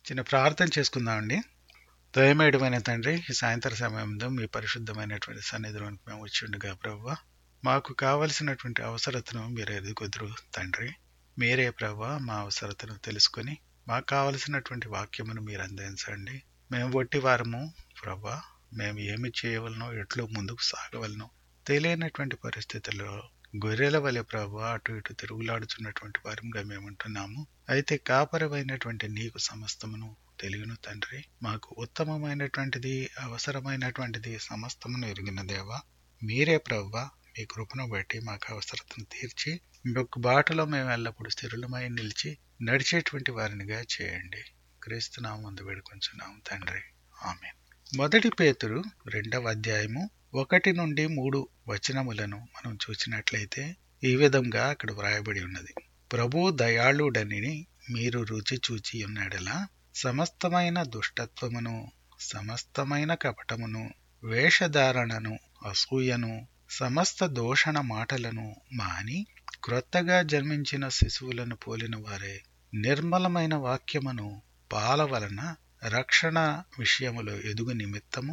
చిన్న ప్రార్థన చేసుకుందామండి దయమేయడమైన తండ్రి ఈ సాయంత్ర సమయంలో మీ పరిశుద్ధమైనటువంటి సన్నిధిలోనికి మేము వచ్చి ఉండగా ప్రభు మాకు కావలసినటువంటి అవసరతను మీరు ఎదుగుదురు తండ్రి మీరే ప్రభు మా అవసరతను తెలుసుకొని మాకు కావలసినటువంటి వాక్యమును మీరు అందించండి మేము వట్టి వారము ప్రభా మేము ఏమి చేయవలనో ఎట్లు ముందుకు సాగవలనో తెలియనటువంటి పరిస్థితుల్లో గొర్రెల వలె ప్రభు అటు ఇటు తిరుగులాడుచున్నటువంటి వారంగా మేము ఉంటున్నాము అయితే కాపరమైనటువంటి నీకు సమస్తమును తెలియను తండ్రి మాకు ఉత్తమమైనటువంటిది అవసరమైనటువంటిది సమస్తమును ఎరిగిన దేవా మీరే ప్రవ్వా మీ కృపను బట్టి మాకు అవసరతను తీర్చి మీ యొక్క బాటలో మేము ఎల్లప్పుడూ స్థిరులమై నిలిచి నడిచేటువంటి వారినిగా చేయండి క్రీస్తునామం ముందు వేడుకొంచున్నాము తండ్రి ఆమె మొదటి పేతురు రెండవ అధ్యాయము ఒకటి నుండి మూడు వచనములను మనం చూసినట్లయితే ఈ విధంగా అక్కడ వ్రాయబడి ఉన్నది ప్రభు దయాళుడని మీరు రుచి చూచి ఉన్నాడలా సమస్తమైన దుష్టత్వమును సమస్తమైన కపటమును వేషధారణను అసూయను సమస్త దోషణ మాటలను మాని క్రొత్తగా జన్మించిన శిశువులను పోలిన వారే నిర్మలమైన వాక్యమును పాల వలన రక్షణ విషయములో ఎదుగు నిమిత్తము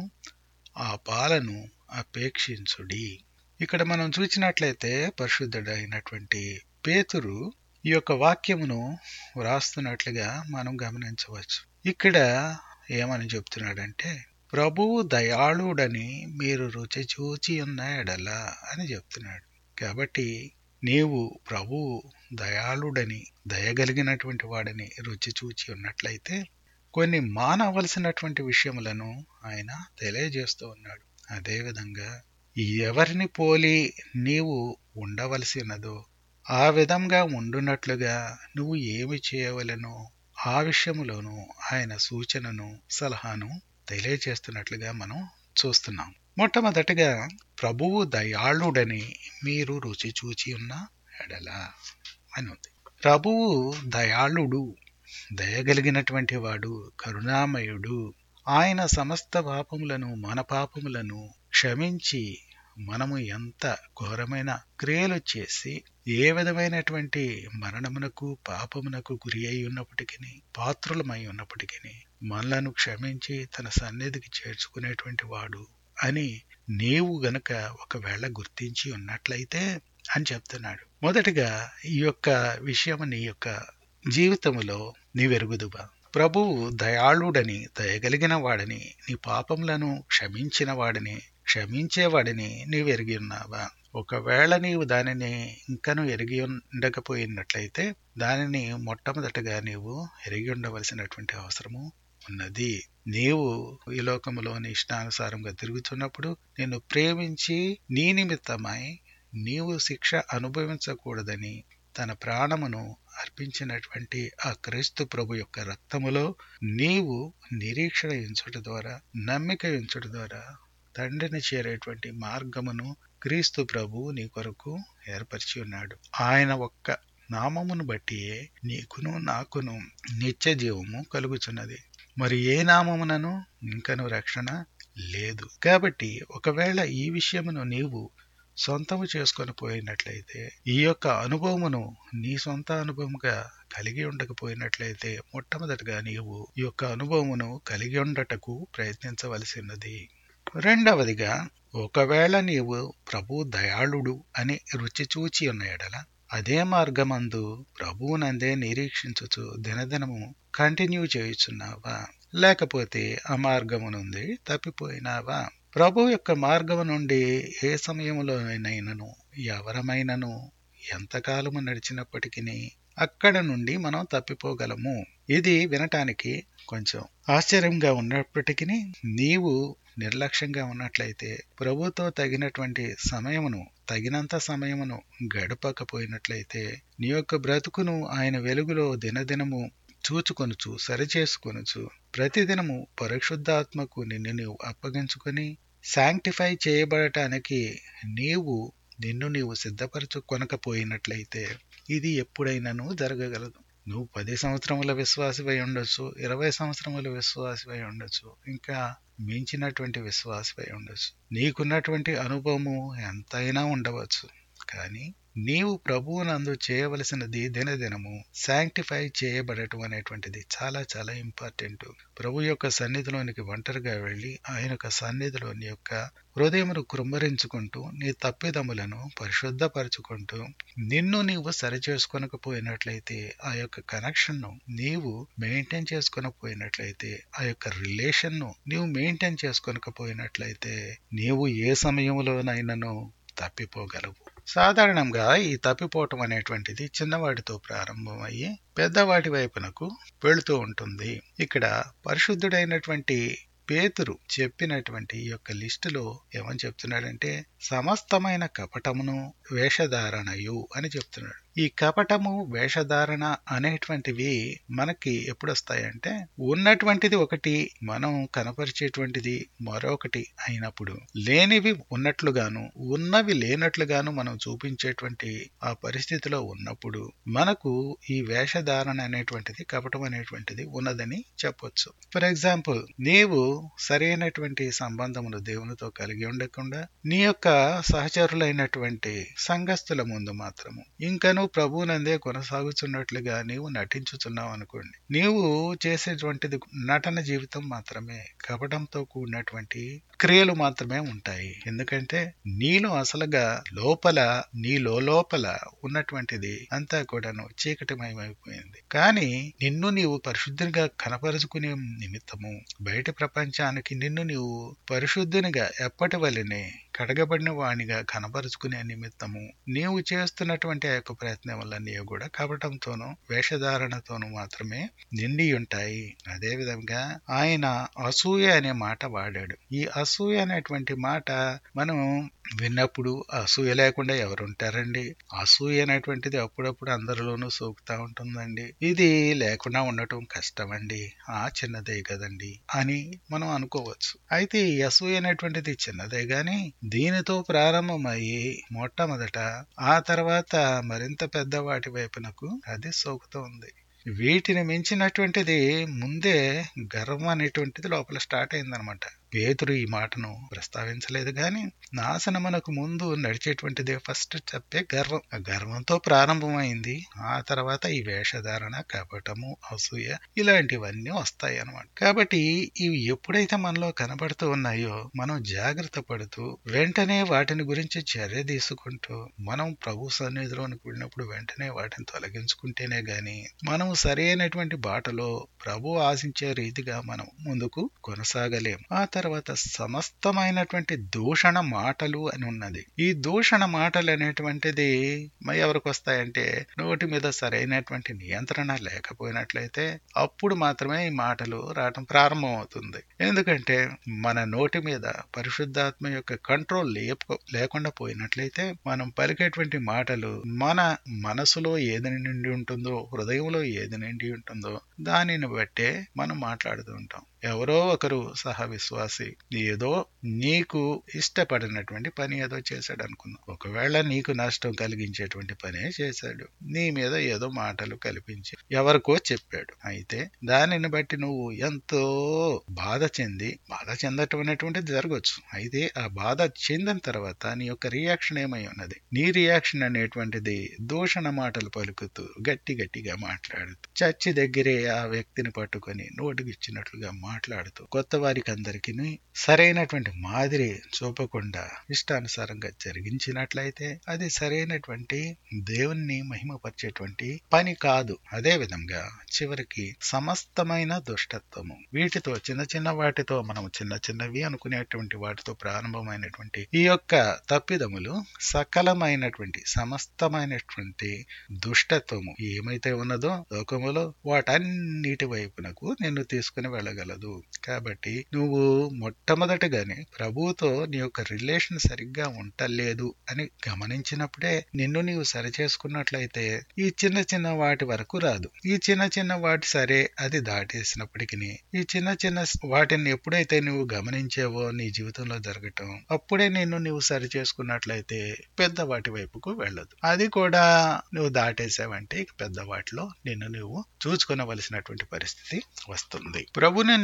ఆ పాలను అపేక్షించుడి ఇక్కడ మనం చూసినట్లయితే పరిశుద్ధుడైనటువంటి పేతురు ఈ యొక్క వాక్యమును వ్రాస్తున్నట్లుగా మనం గమనించవచ్చు ఇక్కడ ఏమని చెప్తున్నాడంటే ప్రభువు దయాళుడని మీరు రుచి చూచి ఉన్న ఎడల అని చెప్తున్నాడు కాబట్టి నీవు ప్రభువు దయాళుడని దయగలిగినటువంటి వాడని రుచి చూచి ఉన్నట్లయితే కొన్ని మానవలసినటువంటి విషయములను ఆయన తెలియజేస్తూ ఉన్నాడు అదేవిధంగా ఎవరిని పోలి నీవు ఉండవలసి ఉన్నదో ఆ విధంగా ఉండునట్లుగా నువ్వు ఏమి చేయవలనో ఆ విషయములోనూ ఆయన సూచనను సలహాను తెలియజేస్తున్నట్లుగా మనం చూస్తున్నాం మొట్టమొదటిగా ప్రభువు దయాళుడని మీరు రుచి చూచి ఉన్న ఎడల అని ఉంది ప్రభువు దయాళుడు దయగలిగినటువంటి వాడు కరుణామయుడు ఆయన సమస్త పాపములను మన పాపములను క్షమించి మనము ఎంత ఘోరమైన క్రియలు చేసి ఏ విధమైనటువంటి మరణమునకు పాపమునకు గురి అయి ఉన్నప్పటికీ పాత్రులమై ఉన్నప్పటికీ మనలను క్షమించి తన సన్నిధికి చేర్చుకునేటువంటి వాడు అని నీవు గనుక ఒకవేళ గుర్తించి ఉన్నట్లయితే అని చెప్తున్నాడు మొదటిగా ఈ యొక్క విషయం నీ యొక్క జీవితములో నీవెరుగుదువా ప్రభువు దయాళుడని దయగలిగిన వాడని నీ పాపములను క్షమించిన వాడిని క్షమించేవాడిని నీవు ఎరిగి ఉన్నావా ఒకవేళ నీవు దానిని ఇంకను ఎరిగి ఉండకపోయినట్లయితే దానిని మొట్టమొదటగా నీవు ఎరిగి ఉండవలసినటువంటి అవసరము ఉన్నది నీవు ఈ లోకములోని ఇష్టానుసారంగా తిరుగుతున్నప్పుడు నేను ప్రేమించి నీ నిమిత్తమై నీవు శిక్ష అనుభవించకూడదని తన ప్రాణమును అర్పించినటువంటి ఆ క్రీస్తు ప్రభు యొక్క రక్తములో నీవు నిరీక్షణ ఎంచుట ద్వారా నమ్మిక ఎంచుట ద్వారా తండ్రిని చేరేటువంటి మార్గమును క్రీస్తు ప్రభు నీ కొరకు ఏర్పరిచి ఉన్నాడు ఆయన ఒక్క నామమును బట్టియే నీకును నాకును నిత్య జీవము కలుగుచున్నది మరి ఏ నామమునను ఇంకను రక్షణ లేదు కాబట్టి ఒకవేళ ఈ విషయమును నీవు సొంతము చేసుకొని పోయినట్లయితే ఈ యొక్క అనుభవమును నీ సొంత అనుభవముగా కలిగి ఉండకపోయినట్లయితే మొట్టమొదటిగా నీవు ఈ యొక్క అనుభవమును కలిగి ఉండటకు ప్రయత్నించవలసినది రెండవదిగా ఒకవేళ నీవు ప్రభు దయాళుడు అని రుచి చూచి ఉన్న ఎడల అదే మార్గమందు ప్రభువునందే నిరీక్షించుచు దినదినము కంటిన్యూ చేయుచున్నావా లేకపోతే ఆ మార్గము నుండి తప్పిపోయినావా ప్రభు యొక్క మార్గము నుండి ఏ సమయంలోనైనాను ఎవరమైనను ఎంతకాలము నడిచినప్పటికీ అక్కడ నుండి మనం తప్పిపోగలము ఇది వినటానికి కొంచెం ఆశ్చర్యంగా ఉన్నప్పటికీ నీవు నిర్లక్ష్యంగా ఉన్నట్లయితే ప్రభుతో తగినటువంటి సమయమును తగినంత సమయమును గడపకపోయినట్లయితే నీ యొక్క బ్రతుకును ఆయన వెలుగులో దినదినము చూచుకొనుచు సరిచేసుకొనుచు ప్రతిదినము పరిశుద్ధాత్మకు నిన్ను నీవు అప్పగించుకొని శాంక్టిఫై చేయబడటానికి నీవు నిన్ను నీవు సిద్ధపరచుకొనకపోయినట్లయితే ఇది ఎప్పుడైనాను జరగగలదు నువ్వు పది సంవత్సరముల విశ్వాసివై ఉండొచ్చు ఇరవై సంవత్సరముల విశ్వాసివై ఉండొచ్చు ఇంకా మించినటువంటి విశ్వాసివై ఉండొచ్చు నీకున్నటువంటి అనుభవము ఎంతైనా ఉండవచ్చు కానీ నీవు ప్రభువునందు చేయవలసినది దినదినము శాంక్టిఫై చేయబడటం అనేటువంటిది చాలా చాలా ఇంపార్టెంట్ ప్రభు యొక్క సన్నిధిలోనికి ఒంటరిగా వెళ్ళి ఆయన యొక్క సన్నిధిలోని యొక్క హృదయమును కృమ్మరించుకుంటూ నీ తప్పిదములను పరిశుద్ధపరచుకుంటూ నిన్ను నీవు సరి చేసుకొనకపోయినట్లయితే ఆ యొక్క కనెక్షన్ ను నీవు మెయింటైన్ చేసుకొనకపోయినట్లయితే ఆ యొక్క రిలేషన్ ను నీవు మెయింటైన్ చేసుకొనకపోయినట్లయితే నీవు ఏ సమయంలోనైనాను తప్పిపోగలవు సాధారణంగా ఈ తప్పిపోవటం అనేటువంటిది చిన్నవాడితో ప్రారంభమయ్యి పెద్దవాటి వైపునకు వెళుతూ ఉంటుంది ఇక్కడ పరిశుద్ధుడైనటువంటి పేతురు చెప్పినటువంటి ఈ యొక్క లిస్టులో ఏమని చెప్తున్నాడంటే సమస్తమైన కపటమును వేషధారణయు అని చెప్తున్నాడు ఈ కపటము వేషధారణ అనేటువంటివి మనకి ఎప్పుడు వస్తాయంటే ఉన్నటువంటిది ఒకటి మనం కనపరిచేటువంటిది మరొకటి అయినప్పుడు లేనివి ఉన్నట్లుగాను ఉన్నవి లేనట్లుగాను మనం చూపించేటువంటి ఆ పరిస్థితిలో ఉన్నప్పుడు మనకు ఈ వేషధారణ అనేటువంటిది కపటం అనేటువంటిది ఉన్నదని చెప్పొచ్చు ఫర్ ఎగ్జాంపుల్ నీవు సరైనటువంటి సంబంధమును దేవునితో కలిగి ఉండకుండా నీ యొక్క సహచరులైనటువంటి సంఘస్థుల ముందు మాత్రము ఇంకను ప్రభువునందే కొనసాగుతున్నట్లుగా నీవు నటించుతున్నావు అనుకోండి నీవు చేసేటువంటిది నటన జీవితం మాత్రమే కపటంతో కూడినటువంటి క్రియలు మాత్రమే ఉంటాయి ఎందుకంటే నీలో అసలుగా లోపల నీలో లోపల ఉన్నటువంటిది అంతా కూడాను చీకటిమయమైపోయింది కానీ నిన్ను నీవు పరిశుద్ధంగా కనపరుచుకునే నిమిత్తము బయట ప్రపంచానికి నిన్ను నీవు పరిశుద్ధునిగా ఎప్పటి వలనే కడగబడిన వాణిగా కనపరుచుకునే నిమిత్తము నీవు చేస్తున్నటువంటి ఆ యొక్క ప్రయత్నం వల్ల నీవు కూడా కపటంతోనూ వేషధారణతోనూ మాత్రమే నిండి ఉంటాయి అదే విధంగా ఆయన అసూయ అనే మాట వాడాడు ఈ అసూయ అనేటువంటి మాట మనం విన్నప్పుడు అసూయ లేకుండా ఎవరుంటారండి అసూయ అనేటువంటిది అప్పుడప్పుడు అందరిలోనూ సోకుతా ఉంటుందండి ఇది లేకుండా ఉండటం కష్టమండి ఆ చిన్నదే కదండి అని మనం అనుకోవచ్చు అయితే ఈ అసూయ అనేటువంటిది చిన్నదే గాని దీనితో ప్రారంభమయ్యి మొట్టమొదట ఆ తర్వాత మరింత పెద్ద వాటి వైపునకు అది సోకుతూ ఉంది వీటిని మించినటువంటిది ముందే గర్వం అనేటువంటిది లోపల స్టార్ట్ అయిందనమాట పేతురు ఈ మాటను ప్రస్తావించలేదు గాని నాశనమునకు ముందు నడిచేటువంటిది ఫస్ట్ చెప్పే గర్వం ఆ గర్వంతో ప్రారంభమైంది ఆ తర్వాత ఈ వేషధారణ కపటము అసూయ ఇలాంటివన్నీ వస్తాయి అన్నమాట కాబట్టి ఇవి ఎప్పుడైతే మనలో కనబడుతూ ఉన్నాయో మనం జాగ్రత్త పడుతూ వెంటనే వాటిని గురించి చర్య తీసుకుంటూ మనం ప్రభు సన్నిధిలోనికి వెళ్ళినప్పుడు వెంటనే వాటిని తొలగించుకుంటేనే గాని మనం సరైనటువంటి బాటలో ప్రభు ఆశించే రీతిగా మనం ముందుకు కొనసాగలేం ఆ తర్వాత సమస్తమైనటువంటి దూషణ మాటలు అని ఉన్నది ఈ దూషణ మాటలు అనేటువంటిది మరి ఎవరికి వస్తాయంటే నోటి మీద సరైనటువంటి నియంత్రణ లేకపోయినట్లయితే అప్పుడు మాత్రమే ఈ మాటలు రావటం ప్రారంభం అవుతుంది ఎందుకంటే మన నోటి మీద పరిశుద్ధాత్మ యొక్క కంట్రోల్ లేప లేకుండా పోయినట్లయితే మనం పలికేటువంటి మాటలు మన మనసులో ఏది నిండి ఉంటుందో హృదయంలో ఏది నిండి ఉంటుందో దానిని బట్టే మనం మాట్లాడుతూ ఉంటాం ఎవరో ఒకరు సహ విశ్వాసి ఏదో నీకు ఇష్టపడినటువంటి పని ఏదో చేశాడు అనుకుందాం ఒకవేళ నీకు నష్టం కలిగించేటువంటి పనే చేశాడు నీ మీద ఏదో మాటలు కల్పించి ఎవరికో చెప్పాడు అయితే దానిని బట్టి నువ్వు ఎంతో బాధ చెంది బాధ చెందటం అనేటువంటిది జరగచ్చు అయితే ఆ బాధ చెందిన తర్వాత నీ యొక్క రియాక్షన్ ఏమై ఉన్నది నీ రియాక్షన్ అనేటువంటిది దూషణ మాటలు పలుకుతూ గట్టి గట్టిగా మాట్లాడుతూ చర్చి దగ్గరే ఆ వ్యక్తిని పట్టుకొని నోటికి ఇచ్చినట్లుగా మాట్లాడుతూ కొత్త వారికి అందరికీ సరైనటువంటి మాదిరి చూపకుండా ఇష్టానుసారంగా జరిగించినట్లయితే అది సరైనటువంటి దేవుణ్ణి మహిమపరిచేటువంటి పని కాదు అదే విధంగా చివరికి సమస్తమైన దుష్టత్వము వీటితో చిన్న చిన్న వాటితో మనం చిన్న చిన్నవి అనుకునేటువంటి వాటితో ప్రారంభమైనటువంటి ఈ యొక్క తప్పిదములు సకలమైనటువంటి సమస్తమైనటువంటి దుష్టత్వము ఏమైతే ఉన్నదో లోకములో వాటన్నిటి వైపునకు నిన్ను తీసుకుని వెళ్ళగలదు కాబట్టి నువ్వు మొట్టమొదటిగానే ప్రభువుతో నీ యొక్క రిలేషన్ సరిగ్గా ఉండలేదు అని గమనించినప్పుడే నిన్ను నీవు సరి చేసుకున్నట్లయితే ఈ చిన్న చిన్న వాటి వరకు రాదు ఈ చిన్న చిన్న వాటి సరే అది దాటేసినప్పటికీ ఈ చిన్న చిన్న వాటిని ఎప్పుడైతే నువ్వు గమనించావో నీ జీవితంలో జరగటం అప్పుడే నిన్ను నువ్వు సరి చేసుకున్నట్లయితే పెద్ద వాటి వైపుకు వెళ్ళదు అది కూడా నువ్వు దాటేసావంటే ఇక పెద్ద వాటిలో నిన్ను నువ్వు చూసుకునవలసినటువంటి పరిస్థితి వస్తుంది ప్రభుని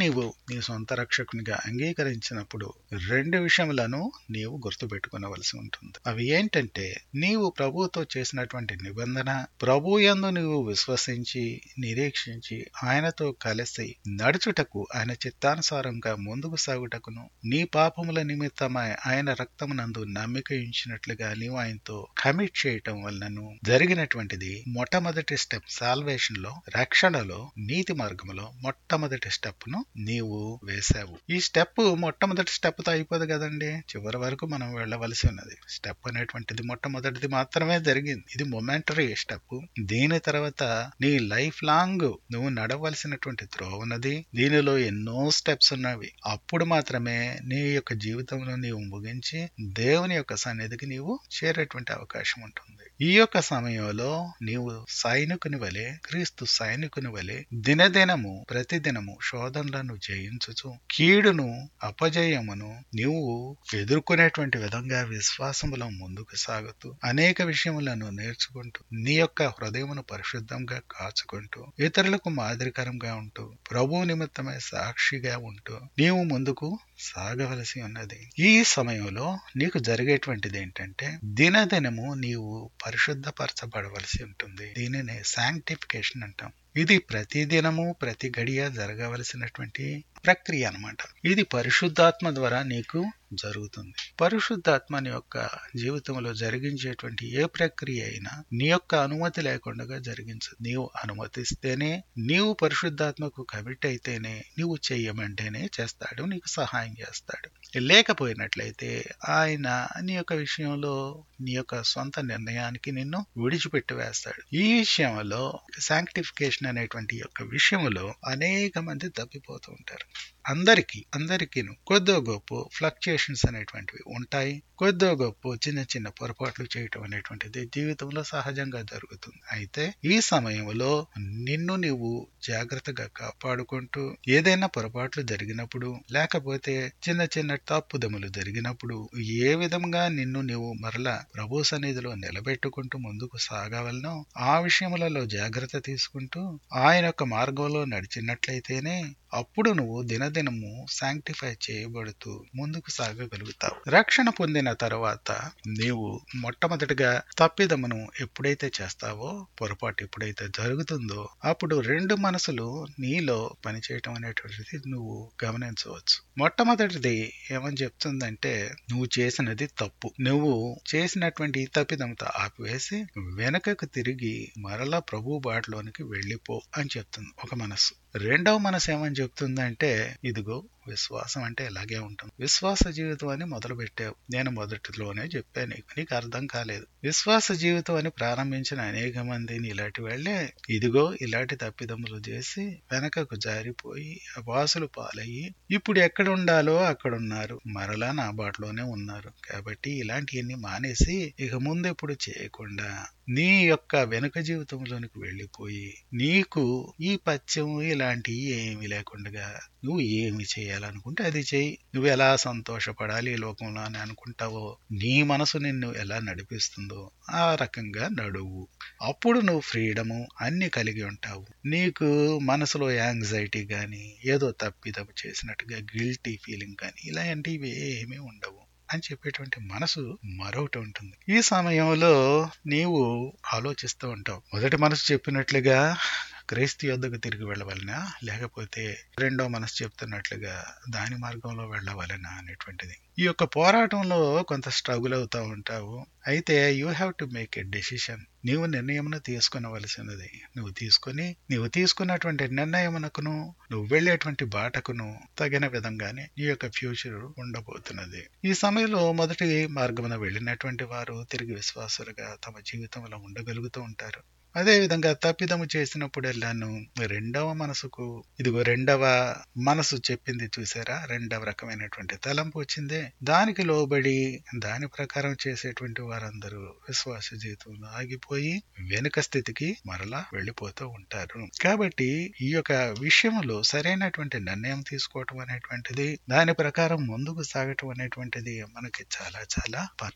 నీవు నీ సొంత రక్షకునిగా అంగీకరించినప్పుడు రెండు విషయములను నీవు గుర్తుపెట్టుకునవలసి ఉంటుంది అవి ఏంటంటే నీవు ప్రభువుతో చేసినటువంటి నిబంధన ప్రభు యందు నీవు విశ్వసించి నిరీక్షించి ఆయనతో కలిసి నడుచుటకు ఆయన చిత్తానుసారంగా ముందుకు సాగుటకును నీ పాపముల నిమిత్తమై ఆయన రక్తమునందు నమ్మిక ఉంచినట్లుగా నీవు ఆయనతో కమిట్ చేయటం వలనను జరిగినటువంటిది మొట్టమొదటి స్టెప్ సాల్వేషన్ లో రక్షణలో నీతి మార్గంలో మొట్టమొదటి స్టెప్ ను నీవు వేశావు ఈ స్టెప్ మొట్టమొదటి స్టెప్ తో అయిపోదు కదండి చివరి వరకు మనం వెళ్ళవలసి ఉన్నది స్టెప్ అనేటువంటిది మొట్టమొదటిది మాత్రమే జరిగింది ఇది మొమెంటరీ స్టెప్ దీని తర్వాత నీ లైఫ్ లాంగ్ నువ్వు నడవలసినటువంటి త్రోవ ఉన్నది దీనిలో ఎన్నో స్టెప్స్ ఉన్నవి అప్పుడు మాత్రమే నీ యొక్క జీవితంలో నీవు ముగించి దేవుని యొక్క సన్నిధికి నీవు చేరేటువంటి అవకాశం ఉంటుంది ఈ యొక్క సమయంలో నీవు సైనికుని వలె క్రీస్తు సైనికుని వలె దినదినము ప్రతిదినము శోధనలను జయించుచు కీడును అపజయమును నీవు ఎదుర్కొనేటువంటి విధంగా విశ్వాసములో ముందుకు సాగుతూ అనేక విషయములను నేర్చుకుంటూ నీ యొక్క హృదయమును పరిశుద్ధంగా కాచుకుంటూ ఇతరులకు మాదిరికరంగా ఉంటూ ప్రభు నిమిత్తమై సాక్షిగా ఉంటూ నీవు ముందుకు సాగవలసి ఉన్నది ఈ సమయంలో నీకు జరిగేటువంటిది ఏంటంటే దినదినము నీవు పరిశుద్ధపరచబడవలసి ఉంటుంది దీనినే శాంక్టిఫికేషన్ అంటాం ఇది ప్రతి దినము ప్రతి గడియ జరగవలసినటువంటి ప్రక్రియ అన్నమాట ఇది పరిశుద్ధాత్మ ద్వారా నీకు జరుగుతుంది పరిశుద్ధాత్మ నీ యొక్క జీవితంలో జరిగించేటువంటి ఏ ప్రక్రియ అయినా నీ యొక్క అనుమతి లేకుండా జరిగించదు నీవు అనుమతిస్తేనే నీవు పరిశుద్ధాత్మకు కమిట్ అయితేనే నీవు చెయ్యమంటేనే చేస్తాడు నీకు సహాయం చేస్తాడు లేకపోయినట్లయితే ఆయన నీ యొక్క విషయంలో నీ యొక్క సొంత నిర్ణయానికి నిన్ను విడిచిపెట్టి వేస్తాడు ఈ విషయంలో శాంక్టిఫికేషన్ అనేటువంటి యొక్క విషయంలో అనేక మంది తప్పిపోతూ ఉంటారు అందరికీ అందరికీను కొద్దో గొప్ప ఫ్లక్చుయేషన్స్ అనేటువంటివి ఉంటాయి కొద్దో గొప్ప చిన్న చిన్న పొరపాట్లు చేయటం అనేటువంటిది జీవితంలో సహజంగా జరుగుతుంది అయితే ఈ సమయంలో నిన్ను నీవు జాగ్రత్తగా కాపాడుకుంటూ ఏదైనా పొరపాట్లు జరిగినప్పుడు లేకపోతే చిన్న చిన్న తప్పుదములు జరిగినప్పుడు ఏ విధంగా నిన్ను నీవు మరలా ప్రభు సన్నిధిలో నిలబెట్టుకుంటూ ముందుకు సాగవలనో ఆ విషయములలో జాగ్రత్త తీసుకుంటూ ఆయన యొక్క మార్గంలో నడిచినట్లయితేనే అప్పుడు నువ్వు దినదినము శాంక్టిఫై చేయబడుతూ ముందుకు సాగగలుగుతావు రక్షణ పొందిన తర్వాత నీవు మొట్టమొదటిగా తప్పిదమును ఎప్పుడైతే చేస్తావో పొరపాటు ఎప్పుడైతే జరుగుతుందో అప్పుడు రెండు మనసులు నీలో పనిచేయటం అనేటువంటిది నువ్వు గమనించవచ్చు మొట్టమొదటిది ఏమని చెప్తుందంటే నువ్వు చేసినది తప్పు నువ్వు చేసినటువంటి ఈ తప్పిదంతో ఆపివేసి వెనకకు తిరిగి మరలా ప్రభు బాటలోనికి వెళ్ళిపో అని చెప్తుంది ఒక మనసు రెండవ మనసు ఏమని చెప్తుందంటే ఇదిగో విశ్వాసం అంటే ఇలాగే ఉంటుంది విశ్వాస జీవితం అని మొదలు పెట్టావు నేను మొదటిలోనే చెప్పాను నీకు నీకు అర్థం కాలేదు విశ్వాస జీవితం అని ప్రారంభించిన అనేక మంది ఇలాంటి వాళ్ళే ఇదిగో ఇలాంటి తప్పిదములు చేసి వెనకకు జారిపోయి వాసులు పాలయ్యి ఇప్పుడు ఎక్కడ ఉండాలో అక్కడ ఉన్నారు మరలా నా బాటలోనే ఉన్నారు కాబట్టి ఇలాంటివన్నీ మానేసి ఇక ముందు ఎప్పుడు చేయకుండా నీ యొక్క వెనుక జీవితంలోనికి వెళ్ళిపోయి నీకు ఈ పచ్చం ఇలాంటివి ఏమి లేకుండా నువ్వు ఏమి చేయాలనుకుంటే అది చేయి నువ్వు ఎలా సంతోషపడాలి ఈ లోకంలో అని అనుకుంటావో నీ మనసు నిన్ను ఎలా నడిపిస్తుందో ఆ రకంగా నడువు అప్పుడు నువ్వు ఫ్రీడము అన్ని కలిగి ఉంటావు నీకు మనసులో యాంగ్జైటీ గాని ఏదో తప్పిదప్పు చేసినట్టుగా గిల్టీ ఫీలింగ్ కానీ ఇలాంటివి ఏమీ ఉండవు అని చెప్పేటువంటి మనసు మరొకటి ఉంటుంది ఈ సమయంలో నీవు ఆలోచిస్తూ ఉంటావు మొదటి మనసు చెప్పినట్లుగా క్రైస్తు యొద్దకు తిరిగి వెళ్ళవలనా లేకపోతే రెండో మనసు చెప్తున్నట్లుగా దాని మార్గంలో వెళ్ళవలనా అనేటువంటిది ఈ యొక్క పోరాటంలో కొంత స్ట్రగుల్ అవుతా ఉంటావు అయితే you have to make a decision నీవు నిర్ణయమును తీసుకునవలసినది నువ్వు తీసుకుని నీవు తీసుకున్నటువంటి నిర్ణయమునకును నువ్వు వెళ్ళేటువంటి బాటకును తగిన విధంగానే నీ యొక్క ఫ్యూచర్ ఉండబోతున్నది ఈ సమయంలో మొదటి మార్గమున వెళ్ళినటువంటి వారు తిరిగి విశ్వాసులుగా తమ జీవితంలో ఉండగలుగుతూ ఉంటారు అదే విధంగా తప్పిదము చేసినప్పుడెల్లాను రెండవ మనసుకు ఇదిగో రెండవ మనసు చెప్పింది చూసారా రెండవ రకమైనటువంటి తలంపు వచ్చిందే దానికి లోబడి దాని ప్రకారం చేసేటువంటి వారందరూ విశ్వాస జీవితంలో ఆగిపోయి వెనుక స్థితికి మరలా వెళ్ళిపోతూ ఉంటారు కాబట్టి ఈ యొక్క విషయంలో సరైనటువంటి నిర్ణయం తీసుకోవటం అనేటువంటిది దాని ప్రకారం ముందుకు సాగటం అనేటువంటిది మనకి చాలా చాలా ఇంపార్టెంట్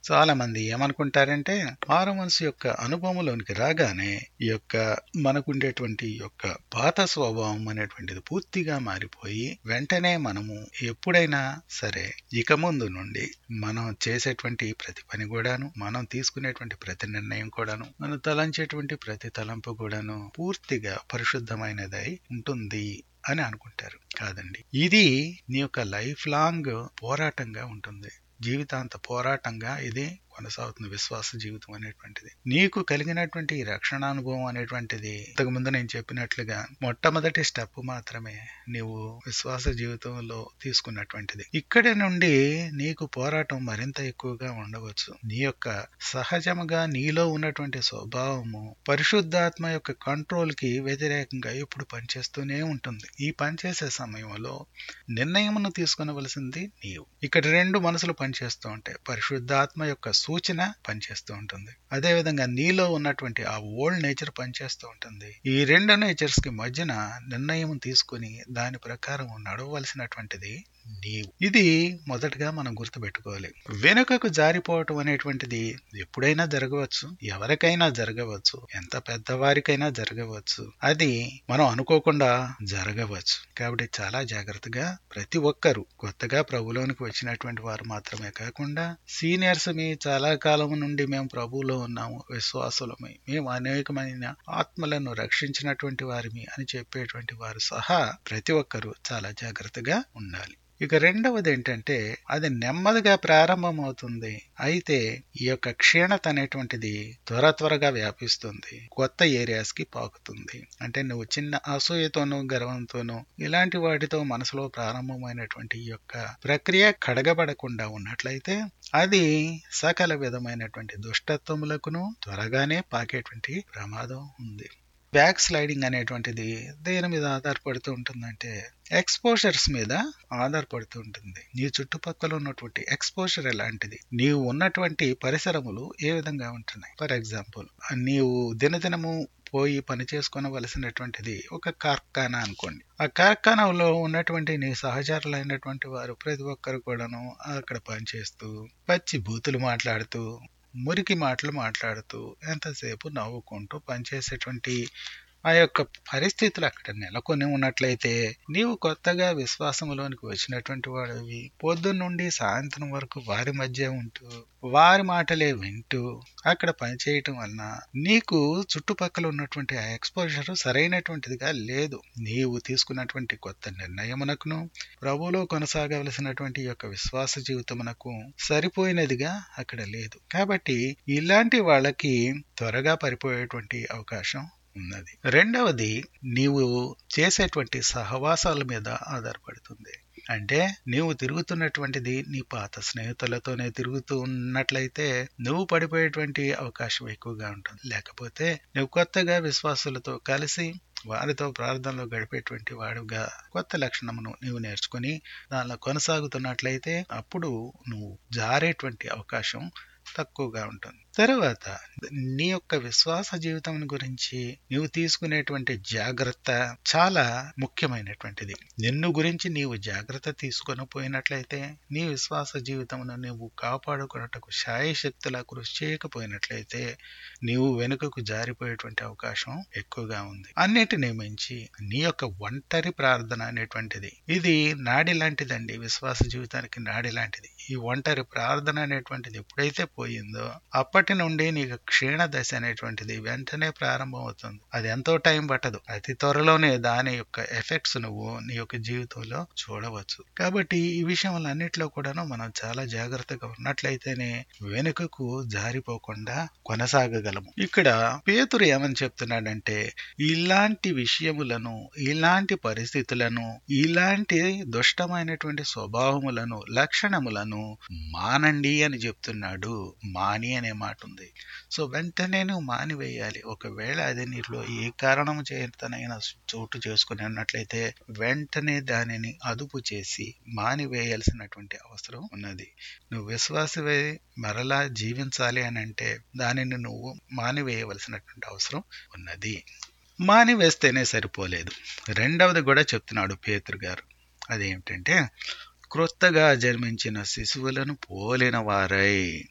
చాలా మంది ఏమనుకుంటారంటే మారు మనసు యొక్క అనుభవంలోనికి రాగానే ఈ యొక్క మనకుండేటువంటి ఈ యొక్క పాత స్వభావం అనేటువంటిది పూర్తిగా మారిపోయి వెంటనే మనము ఎప్పుడైనా సరే ఇక ముందు నుండి మనం చేసేటువంటి ప్రతి పని కూడాను మనం తీసుకునేటువంటి ప్రతి నిర్ణయం కూడాను మనం తలంచేటువంటి ప్రతి తలంపు కూడాను పూర్తిగా పరిశుద్ధమైనదై ఉంటుంది అని అనుకుంటారు కాదండి ఇది నీ యొక్క లైఫ్ లాంగ్ పోరాటంగా ఉంటుంది జీవితాంత పోరాటంగా ఇది కొనసాగుతుంది విశ్వాస జీవితం అనేటువంటిది నీకు కలిగినటువంటి ఈ రక్షణ అనుభవం అనేటువంటిది ఇంతకుముందు నేను చెప్పినట్లుగా మొట్టమొదటి స్టెప్ మాత్రమే నీవు విశ్వాస జీవితంలో తీసుకున్నటువంటిది ఇక్కడి నుండి నీకు పోరాటం మరింత ఎక్కువగా ఉండవచ్చు నీ యొక్క సహజముగా నీలో ఉన్నటువంటి స్వభావము పరిశుద్ధాత్మ యొక్క కంట్రోల్ కి వ్యతిరేకంగా ఇప్పుడు పనిచేస్తూనే ఉంటుంది ఈ పనిచేసే సమయంలో నిర్ణయమును తీసుకునవలసింది నీవు ఇక్కడ రెండు మనసులు పనిచేస్తూ ఉంటాయి పరిశుద్ధాత్మ యొక్క సూచన పనిచేస్తూ ఉంటుంది అదే విధంగా నీలో ఉన్నటువంటి ఆ ఓల్డ్ నేచర్ పనిచేస్తూ ఉంటుంది ఈ రెండు నేచర్స్ కి మధ్యన నిర్ణయం తీసుకుని దాని ప్రకారం నడవలసినటువంటిది నీవు ఇది మొదటగా మనం గుర్తుపెట్టుకోవాలి వెనుకకు జారిపోవటం అనేటువంటిది ఎప్పుడైనా జరగవచ్చు ఎవరికైనా జరగవచ్చు ఎంత పెద్దవారికైనా జరగవచ్చు అది మనం అనుకోకుండా జరగవచ్చు కాబట్టి చాలా జాగ్రత్తగా ప్రతి ఒక్కరూ కొత్తగా ప్రభులోనికి వచ్చినటువంటి వారు మాత్రమే కాకుండా సీనియర్స్ మీ చాలా కాలం నుండి మేము ప్రభువులో ఉన్నాము విశ్వాసులమై మేము అనేకమైన ఆత్మలను రక్షించినటువంటి వారిమి అని చెప్పేటువంటి వారు సహా ప్రతి ఒక్కరూ చాలా జాగ్రత్తగా ఉండాలి ఇక రెండవది ఏంటంటే అది నెమ్మదిగా ప్రారంభమవుతుంది అయితే ఈ యొక్క క్షీణత అనేటువంటిది త్వర త్వరగా వ్యాపిస్తుంది కొత్త ఏరియాస్ కి పాకుతుంది అంటే నువ్వు చిన్న అసూయతోనూ గర్వంతోనూ ఇలాంటి వాటితో మనసులో ప్రారంభమైనటువంటి ఈ యొక్క ప్రక్రియ కడగబడకుండా ఉన్నట్లయితే అది సకల విధమైనటువంటి దుష్టత్వములకును త్వరగానే పాకేటువంటి ప్రమాదం ఉంది బ్యాక్ స్లైడింగ్ అనేటువంటిది దేని మీద ఆధారపడుతూ ఉంటుందంటే ఎక్స్పోజర్స్ మీద ఆధారపడుతూ ఉంటుంది నీ చుట్టుపక్కల ఉన్నటువంటి ఎక్స్పోజర్ ఎలాంటిది నీవు ఉన్నటువంటి పరిసరములు ఏ విధంగా ఉంటున్నాయి ఫర్ ఎగ్జాంపుల్ నీవు దినదినము పోయి పని చేసుకునవలసినటువంటిది ఒక కార్ఖానా అనుకోండి ఆ కార్ఖానాలో ఉన్నటువంటి నీ సహచరులైనటువంటి వారు ప్రతి ఒక్కరు కూడాను అక్కడ పనిచేస్తూ పచ్చి బూతులు మాట్లాడుతూ మురికి మాటలు మాట్లాడుతూ ఎంతసేపు నవ్వుకుంటూ పనిచేసేటువంటి ఆ యొక్క పరిస్థితులు అక్కడ నెలకొని ఉన్నట్లయితే నీవు కొత్తగా విశ్వాసంలోనికి వచ్చినటువంటి వాడివి పొద్దున్న నుండి సాయంత్రం వరకు వారి మధ్య ఉంటూ వారి మాటలే వింటూ అక్కడ పనిచేయటం వలన నీకు చుట్టుపక్కల ఉన్నటువంటి ఆ ఎక్స్పోజర్ సరైనటువంటిదిగా లేదు నీవు తీసుకున్నటువంటి కొత్త నిర్ణయమునకును ప్రభువులో కొనసాగవలసినటువంటి యొక్క విశ్వాస జీవితమునకు సరిపోయినదిగా అక్కడ లేదు కాబట్టి ఇలాంటి వాళ్ళకి త్వరగా పరిపోయేటువంటి అవకాశం ఉన్నది రెండవది నీవు చేసేటువంటి సహవాసాల మీద ఆధారపడుతుంది అంటే నీవు తిరుగుతున్నటువంటిది నీ పాత స్నేహితులతోనే తిరుగుతూ ఉన్నట్లయితే నువ్వు పడిపోయేటువంటి అవకాశం ఎక్కువగా ఉంటుంది లేకపోతే నువ్వు కొత్తగా విశ్వాసులతో కలిసి వారితో ప్రార్థనలో గడిపేటువంటి వాడుగా కొత్త లక్షణమును నీవు నేర్చుకుని దానిలో కొనసాగుతున్నట్లయితే అప్పుడు నువ్వు జారేటువంటి అవకాశం తక్కువగా ఉంటుంది తర్వాత నీ యొక్క విశ్వాస జీవితం గురించి నీవు తీసుకునేటువంటి జాగ్రత్త చాలా ముఖ్యమైనటువంటిది నిన్ను గురించి నీవు జాగ్రత్త తీసుకొని పోయినట్లయితే నీ విశ్వాస జీవితమును నీవు కాపాడుకున్నట్టుకు శాయశక్తులా కృషి చేయకపోయినట్లయితే నీవు వెనుకకు జారిపోయేటువంటి అవకాశం ఎక్కువగా ఉంది అన్నిటినీ మించి నీ యొక్క ఒంటరి ప్రార్థన అనేటువంటిది ఇది నాడి లాంటిదండి విశ్వాస జీవితానికి నాడి లాంటిది ఈ ఒంటరి ప్రార్థన అనేటువంటిది ఎప్పుడైతే పోయిందో అప్పటి నుండి నీకు క్షీణ దశ అనేటువంటిది వెంటనే ప్రారంభం అవుతుంది అది ఎంతో టైం పట్టదు అతి త్వరలోనే దాని యొక్క ఎఫెక్ట్స్ నువ్వు నీ యొక్క జీవితంలో చూడవచ్చు కాబట్టి ఈ విషయములన్నిటిలో కూడాను మనం చాలా జాగ్రత్తగా ఉన్నట్లయితేనే వెనుకకు జారిపోకుండా కొనసాగగలము ఇక్కడ పేతురు ఏమని చెప్తున్నాడంటే ఇలాంటి విషయములను ఇలాంటి పరిస్థితులను ఇలాంటి దుష్టమైనటువంటి స్వభావములను లక్షణములను మానండి అని చెప్తున్నాడు మాని అనే మాట ఉంది సో వెంటనే నువ్వు మానివేయాలి ఒకవేళ అది నీలో ఏ కారణం చేతనైనా చోటు చేసుకుని ఉన్నట్లయితే వెంటనే దానిని అదుపు చేసి మానివేయాల్సినటువంటి అవసరం ఉన్నది నువ్వు విశ్వాసవే మరలా జీవించాలి అని అంటే దానిని నువ్వు మానివేయవలసినటువంటి అవసరం ఉన్నది మానివేస్తేనే సరిపోలేదు రెండవది కూడా చెప్తున్నాడు పేతురు గారు అదేమిటంటే క్రొత్తగా జన్మించిన శిశువులను పోలిన వారై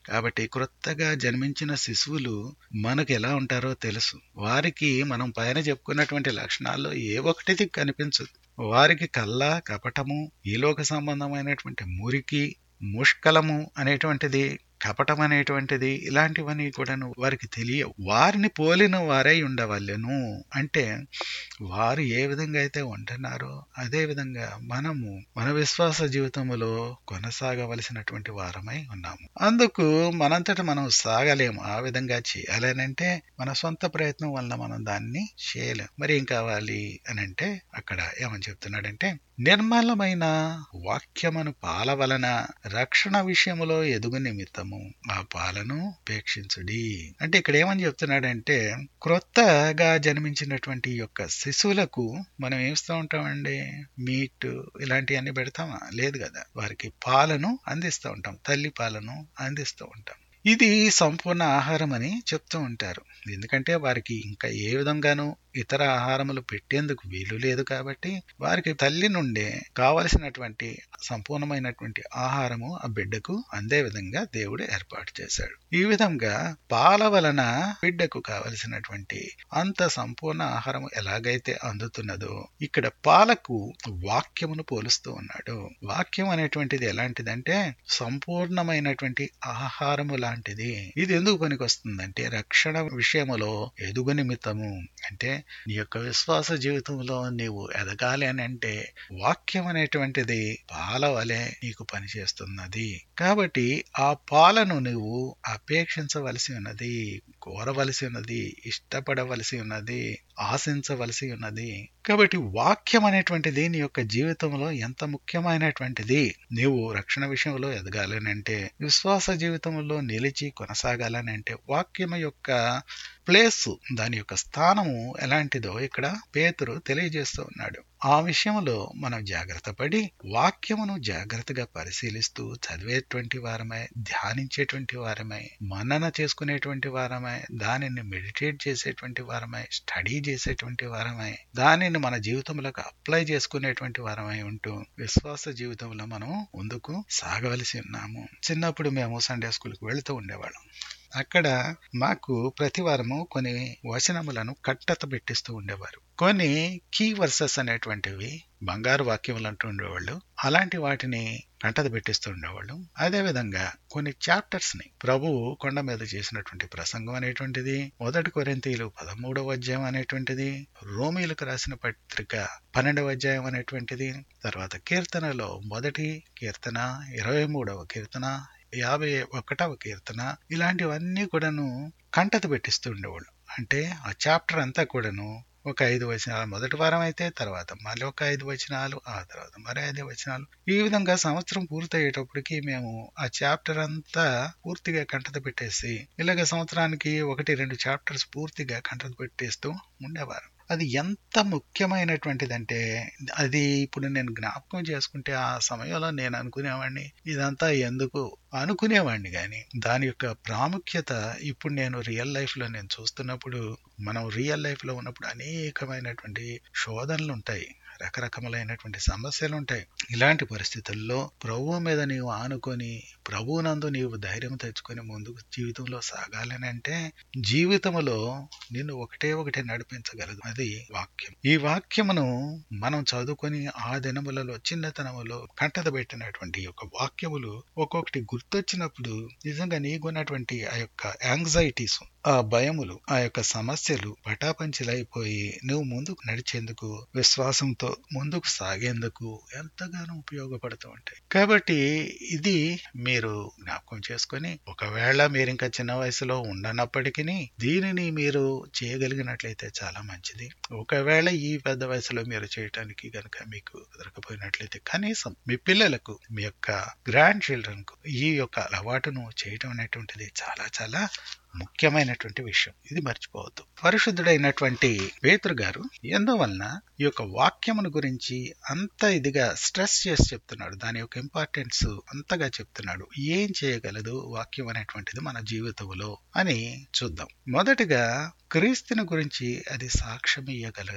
కాబట్టి క్రొత్తగా జన్మించిన శిశువులు మనకు ఎలా ఉంటారో తెలుసు వారికి మనం పైన చెప్పుకున్నటువంటి లక్షణాల్లో ఏ ఒక్కటిది కనిపించదు వారికి కళ్ళ కపటము ఈలోక సంబంధమైనటువంటి మురికి ముష్కలము అనేటువంటిది కపటం అనేటువంటిది ఇలాంటివన్నీ కూడాను వారికి తెలియవు వారిని పోలిన వారై ఉండవలెను అంటే వారు ఏ విధంగా అయితే ఉంటున్నారో అదే విధంగా మనము మన విశ్వాస జీవితంలో కొనసాగవలసినటువంటి వారమై ఉన్నాము అందుకు మనంతట మనం సాగలేము ఆ విధంగా చేయాలనంటే మన సొంత ప్రయత్నం వల్ల మనం దాన్ని చేయలేం మరి ఏం కావాలి అని అంటే అక్కడ ఏమని చెప్తున్నాడంటే నిర్మలమైన వాక్యమును పాల వలన రక్షణ విషయములో ఎదుగు నిమిత్తము ఆ పాలను ఉపేక్షించుడి అంటే ఇక్కడ ఏమని చెప్తున్నాడంటే క్రొత్తగా జన్మించినటువంటి యొక్క శిశువులకు మనం ఏమిస్తూ ఉంటామండి మీట్ ఇలాంటివన్నీ పెడతామా లేదు కదా వారికి పాలను అందిస్తూ ఉంటాం తల్లి పాలను అందిస్తూ ఉంటాం ఇది సంపూర్ణ ఆహారం అని చెప్తూ ఉంటారు ఎందుకంటే వారికి ఇంకా ఏ విధంగానూ ఇతర ఆహారములు పెట్టేందుకు వీలు లేదు కాబట్టి వారికి తల్లి నుండే కావలసినటువంటి సంపూర్ణమైనటువంటి ఆహారము ఆ బిడ్డకు అందే విధంగా దేవుడు ఏర్పాటు చేశాడు ఈ విధంగా పాల వలన బిడ్డకు కావలసినటువంటి అంత సంపూర్ణ ఆహారము ఎలాగైతే అందుతున్నదో ఇక్కడ పాలకు వాక్యమును పోలుస్తూ ఉన్నాడు వాక్యం అనేటువంటిది ఎలాంటిదంటే సంపూర్ణమైనటువంటి ఆహారము లాంటిది ఇది ఎందుకు పనికొస్తుందంటే రక్షణ విషయములో ఎదుగు నిమిత్తము అంటే నీ యొక్క విశ్వాస జీవితంలో నీవు ఎదగాలి అని అంటే వాక్యం అనేటువంటిది పాల వలె నీకు పనిచేస్తున్నది కాబట్టి ఆ పాలను నువ్వు అపేక్షించవలసి ఉన్నది కోరవలసి ఉన్నది ఇష్టపడవలసి ఉన్నది ఆశించవలసి ఉన్నది కాబట్టి వాక్యం అనేటువంటిది నీ యొక్క జీవితంలో ఎంత ముఖ్యమైనటువంటిది నీవు రక్షణ విషయంలో ఎదగాలని అంటే విశ్వాస జీవితంలో నిలిచి కొనసాగాలని అంటే వాక్యం యొక్క ప్లేస్ దాని యొక్క స్థానము ఎలాంటిదో ఇక్కడ పేతురు తెలియజేస్తూ ఉన్నాడు ఆ విషయంలో మనం జాగ్రత్త పడి వాక్యమును జాగ్రత్తగా పరిశీలిస్తూ చదివేటువంటి వారమై ధ్యానించేటువంటి వారమై మనన చేసుకునేటువంటి వారమై దానిని మెడిటేట్ చేసేటువంటి వారమై స్టడీ చేసేటువంటి వారమై దానిని మన జీవితంలోకి అప్లై చేసుకునేటువంటి వారమై ఉంటూ విశ్వాస జీవితంలో మనం ముందుకు సాగవలసి ఉన్నాము చిన్నప్పుడు మేము సండే స్కూల్కి వెళుతూ ఉండేవాళ్ళం అక్కడ మాకు ప్రతి వారము కొన్ని వచనములను కట్టత పెట్టిస్తూ ఉండేవారు కొన్ని కీ వర్సెస్ అనేటువంటివి బంగారు వాక్యములు అంటూ ఉండేవాళ్ళు అలాంటి వాటిని కంటత పెట్టిస్తూ ఉండేవాళ్ళు అదే విధంగా కొన్ని చాప్టర్స్ ని ప్రభువు కొండ మీద చేసినటువంటి ప్రసంగం అనేటువంటిది మొదటి కొరింతీలు పదమూడవ అధ్యాయం అనేటువంటిది రోమీలకు రాసిన పత్రిక పన్నెండవ అధ్యాయం అనేటువంటిది తర్వాత కీర్తనలో మొదటి కీర్తన ఇరవై మూడవ కీర్తన యాభై ఒకటవ కీర్తన ఇలాంటివన్నీ కూడాను కంటత పెట్టిస్తూ ఉండేవాళ్ళు అంటే ఆ చాప్టర్ అంతా కూడాను ఒక ఐదు వచనాలు మొదటి వారం అయితే తర్వాత మళ్ళీ ఒక ఐదు వచనాలు ఆ తర్వాత మరి ఐదు వచనాలు ఈ విధంగా సంవత్సరం పూర్తయ్యేటప్పటికి మేము ఆ చాప్టర్ అంతా పూర్తిగా కంటత పెట్టేసి ఇలాగ సంవత్సరానికి ఒకటి రెండు చాప్టర్స్ పూర్తిగా కంటత పెట్టేస్తూ ఉండేవారు అది ఎంత ముఖ్యమైనటువంటిదంటే అది ఇప్పుడు నేను జ్ఞాపకం చేసుకుంటే ఆ సమయంలో నేను అనుకునేవాడిని ఇదంతా ఎందుకు అనుకునేవాడిని కానీ దాని యొక్క ప్రాముఖ్యత ఇప్పుడు నేను రియల్ లైఫ్ లో నేను చూస్తున్నప్పుడు మనం రియల్ లైఫ్ లో ఉన్నప్పుడు అనేకమైనటువంటి శోధనలు ఉంటాయి రకరకములైనటువంటి సమస్యలు ఉంటాయి ఇలాంటి పరిస్థితుల్లో ప్రభువు మీద నీవు ఆనుకొని ప్రభువునందు నీవు ధైర్యం తెచ్చుకొని ముందుకు జీవితంలో సాగాలని అంటే జీవితంలో నిన్ను ఒకటే ఒకటి నడిపించగలదు అది వాక్యం ఈ వాక్యమును మనం చదువుకొని ఆ దినములలో చిన్నతనములో కంటత పెట్టినటువంటి యొక్క వాక్యములు ఒక్కొక్కటి గుర్తొచ్చినప్పుడు నిజంగా నీకున్నటువంటి ఆ యొక్క యాంగ్జైటీస్ ఆ భయములు ఆ యొక్క సమస్యలు పటాపంచలైపోయి నువ్వు ముందుకు నడిచేందుకు విశ్వాసంతో ముందుకు సాగేందుకు ఎంతగానో ఉపయోగపడుతూ ఉంటాయి కాబట్టి ఇది మీరు జ్ఞాపకం చేసుకొని ఒకవేళ మీరు ఇంకా చిన్న వయసులో ఉండనప్పటికీ దీనిని మీరు చేయగలిగినట్లయితే చాలా మంచిది ఒకవేళ ఈ పెద్ద వయసులో మీరు చేయటానికి గనక మీకు కుదరకపోయినట్లయితే కనీసం మీ పిల్లలకు మీ యొక్క గ్రాండ్ చిల్డ్రన్ కు ఈ యొక్క అలవాటును చేయటం అనేటువంటిది చాలా చాలా ముఖ్యమైనటువంటి విషయం ఇది మర్చిపోవద్దు పరిశుద్ధుడైనటువంటి పేతురు గారు ఎందువలన ఈ యొక్క వాక్యమును గురించి అంత ఇదిగా స్ట్రెస్ చేసి చెప్తున్నాడు దాని యొక్క ఇంపార్టెన్స్ అంతగా చెప్తున్నాడు ఏం చేయగలదు వాక్యం అనేటువంటిది మన జీవితంలో అని చూద్దాం మొదటిగా క్రీస్తుని గురించి అది సాక్ష్యం ఇయ్యగలదు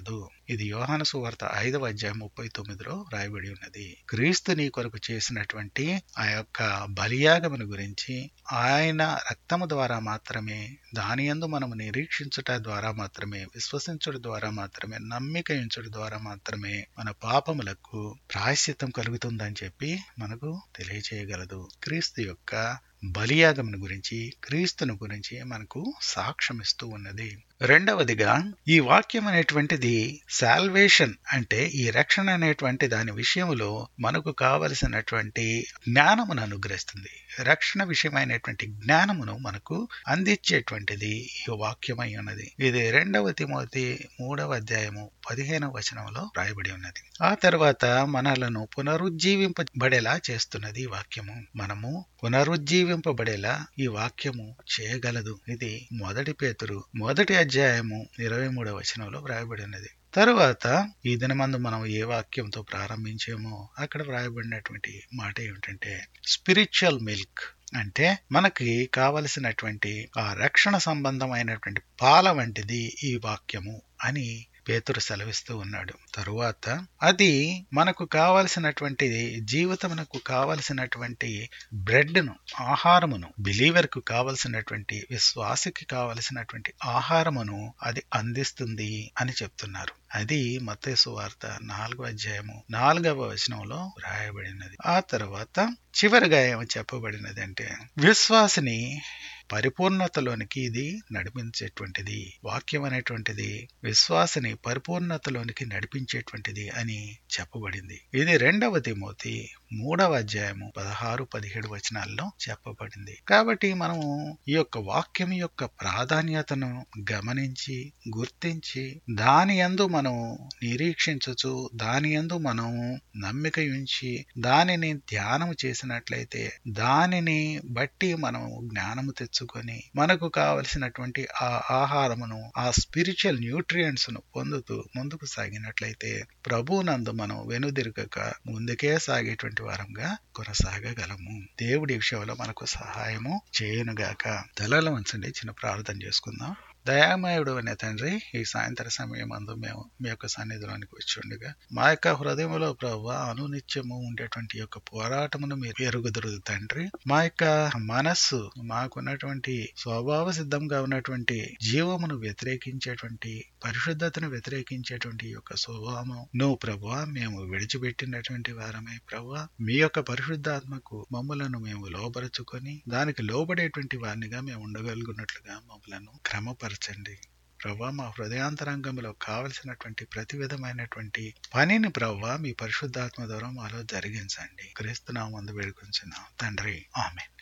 ఇది యోహాను సువార్త ఐదవ అధ్యాయం ముప్పై తొమ్మిదిలో రాయబడి ఉన్నది క్రీస్తు నీ కొరకు చేసినటువంటి ఆ యొక్క బలియాగమును గురించి ఆయన రక్తము ద్వారా మాత్రమే దాని యందు మనము నిరీక్షించుట ద్వారా మాత్రమే విశ్వసించుట ద్వారా మాత్రమే నమ్మిక ఉంచుట ద్వారా మాత్రమే మన పాపములకు ప్రాయశ్చిత్తం కలుగుతుందని చెప్పి మనకు తెలియచేయగలదు క్రీస్తు యొక్క బలియాగమును గురించి క్రీస్తును గురించి మనకు సాక్ష్యం ఇస్తూ ఉన్నది రెండవదిగా ఈ వాక్యం అనేటువంటిది సాల్వేషన్ అంటే ఈ రక్షణ అనేటువంటి దాని విషయంలో మనకు కావలసినటువంటి జ్ఞానమును అనుగ్రహిస్తుంది రక్షణ విషయమైనటువంటి జ్ఞానమును మనకు అందించేటువంటిది ఈ వాక్యమై ఉన్నది ఇది రెండవ తిమోతి మూడవ అధ్యాయము పదిహేనవ వచనంలో రాయబడి ఉన్నది ఆ తర్వాత మనలను పునరుజ్జీవింపబడేలా చేస్తున్నది ఈ వాక్యము మనము పునరుజ్జీవింపబడేలా ఈ వాక్యము చేయగలదు ఇది మొదటి పేతురు మొదటి అధ్యాయము ఇరవై మూడవ వచనంలో వ్రాయబడి ఉన్నది తరువాత ఈ దినమందు మనం ఏ వాక్యంతో ప్రారంభించామో అక్కడ వ్రాయబడినటువంటి మాట ఏమిటంటే స్పిరిచువల్ మిల్క్ అంటే మనకి కావలసినటువంటి ఆ రక్షణ సంబంధమైనటువంటి పాల వంటిది ఈ వాక్యము అని పేతురు సెలవిస్తూ ఉన్నాడు తరువాత అది మనకు కావలసినటువంటి జీవితమునకు కావలసినటువంటి బ్రెడ్ను ఆహారమును బిలీవర్ కు కావలసినటువంటి విశ్వాసికి కావలసినటువంటి ఆహారమును అది అందిస్తుంది అని చెప్తున్నారు అది మత్తేసు వార్త నాలుగో అధ్యాయము నాలుగవ వచనంలో రాయబడినది ఆ తర్వాత చివరిగా ఏమని చెప్పబడినది అంటే విశ్వాసిని పరిపూర్ణతలోనికి ఇది నడిపించేటువంటిది వాక్యం అనేటువంటిది విశ్వాసని పరిపూర్ణతలోనికి నడిపించేటువంటిది అని చెప్పబడింది ఇది రెండవ తిమోతి మూడవ అధ్యాయము పదహారు పదిహేడు వచనాల్లో చెప్పబడింది కాబట్టి మనము ఈ యొక్క వాక్యం యొక్క ప్రాధాన్యతను గమనించి గుర్తించి దాని యందు మనం నిరీక్షించచ్చు దాని యందు మనం నమ్మిక ఉంచి దానిని ధ్యానం చేసినట్లయితే దానిని బట్టి మనం జ్ఞానము తెచ్చుకొని మనకు కావలసినటువంటి ఆ ఆహారమును ఆ స్పిరిచువల్ న్యూట్రియంట్స్ ను పొందుతూ ముందుకు సాగినట్లయితే ప్రభునందు మనం వెనుదిరగక ముందుకే సాగేటువంటి వారంగా కొనసాగగలము దేవుడి విషయంలో మనకు సహాయము చేయనుగాక తలలో ఉంచండి చిన్న ప్రార్థన చేసుకుందాం దయామయుడు అనే తండ్రి ఈ సాయంత్ర సమయం అందు మేము మీ యొక్క సన్నిధిలోనికి వచ్చి ఉండగా మా యొక్క హృదయంలో ప్రభు అనునిత్యము ఉండేటువంటి యొక్క పోరాటమును మీరు ఎరుగుదురు తండ్రి మా యొక్క మనస్సు మాకున్నటువంటి స్వభావ సిద్ధంగా ఉన్నటువంటి జీవమును వ్యతిరేకించేటువంటి పరిశుద్ధతను వ్యతిరేకించేటువంటి యొక్క స్వభావం నువ్వు ప్రభు మేము విడిచిపెట్టినటువంటి వారమే ప్రభు మీ యొక్క పరిశుద్ధాత్మకు మమ్మలను మేము లోపరుచుకొని దానికి లోబడేటువంటి వారినిగా మేము ఉండగలుగున్నట్లుగా మమ్మలను క్రమపరచండి ప్రభా మా హృదయాంతరంగంలో కావలసినటువంటి ప్రతి విధమైనటువంటి పనిని ప్రభా మీ పరిశుద్ధాత్మ ద్వారా మాలో జరిగించండి క్రీస్తునామందు వేడుకొంచున్నాం తండ్రి ఆమె